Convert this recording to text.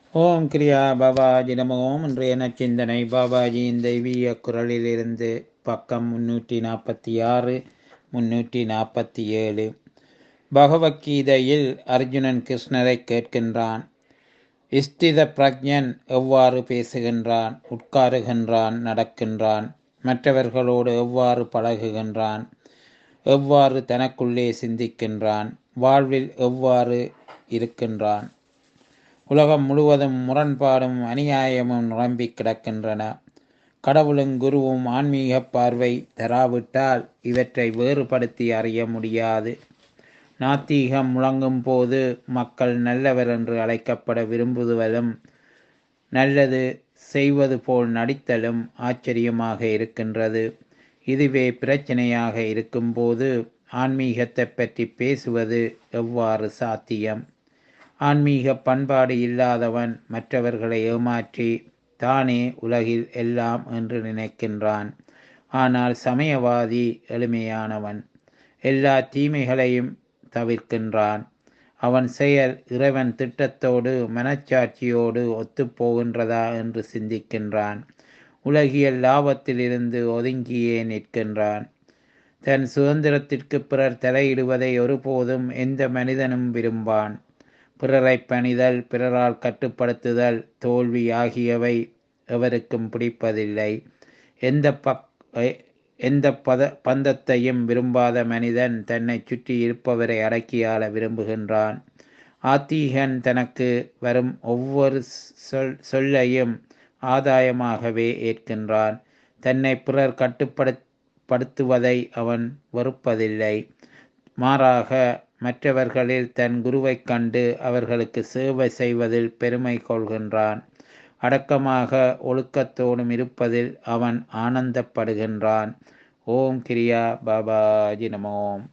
ஓம் கிரியா பாபாஜி நம ஓம் இன்றைய நச்சிந்தனை பாபாஜியின் தெய்வீக குரலிலிருந்து பக்கம் முன்னூற்றி நாற்பத்தி ஆறு முன்னூற்றி நாற்பத்தி ஏழு பகவத்கீதையில் அர்ஜுனன் கிருஷ்ணரை கேட்கின்றான் ஸ்தித பிரஜன் எவ்வாறு பேசுகின்றான் உட்காருகின்றான் நடக்கின்றான் மற்றவர்களோடு எவ்வாறு பழகுகின்றான் எவ்வாறு தனக்குள்ளே சிந்திக்கின்றான் வாழ்வில் எவ்வாறு இருக்கின்றான் உலகம் முழுவதும் முரண்பாடும் அநியாயமும் நிரம்பி கிடக்கின்றன கடவுளும் குருவும் ஆன்மீக பார்வை தராவிட்டால் இவற்றை வேறுபடுத்தி அறிய முடியாது நாத்தீகம் முழங்கும் போது மக்கள் நல்லவர் என்று அழைக்கப்பட விரும்புவதும் நல்லது செய்வது போல் நடித்தலும் ஆச்சரியமாக இருக்கின்றது இதுவே பிரச்சனையாக இருக்கும்போது ஆன்மீகத்தை பற்றி பேசுவது எவ்வாறு சாத்தியம் ஆன்மீக பண்பாடு இல்லாதவன் மற்றவர்களை ஏமாற்றி தானே உலகில் எல்லாம் என்று நினைக்கின்றான் ஆனால் சமயவாதி எளிமையானவன் எல்லா தீமைகளையும் தவிர்க்கின்றான் அவன் செயல் இறைவன் திட்டத்தோடு மனச்சாட்சியோடு ஒத்துப்போகின்றதா என்று சிந்திக்கின்றான் உலகியல் லாபத்திலிருந்து ஒதுங்கியே நிற்கின்றான் தன் சுதந்திரத்திற்கு பிறர் தலையிடுவதை ஒருபோதும் எந்த மனிதனும் விரும்பான் பிறரை பணிதல் பிறரால் கட்டுப்படுத்துதல் தோல்வி ஆகியவை எவருக்கும் பிடிப்பதில்லை எந்த பக் எந்த பத பந்தத்தையும் விரும்பாத மனிதன் தன்னை சுற்றி இருப்பவரை அடக்கியாள விரும்புகின்றான் ஆத்தீகன் தனக்கு வரும் ஒவ்வொரு சொல் சொல்லையும் ஆதாயமாகவே ஏற்கின்றான் தன்னை பிறர் கட்டுப்படுத்துவதை அவன் வெறுப்பதில்லை மாறாக மற்றவர்களில் தன் குருவைக் கண்டு அவர்களுக்கு சேவை செய்வதில் பெருமை கொள்கின்றான் அடக்கமாக ஒழுக்கத்தோடும் இருப்பதில் அவன் ஆனந்தப்படுகின்றான் ஓம் கிரியா பாபாஜி நமோம்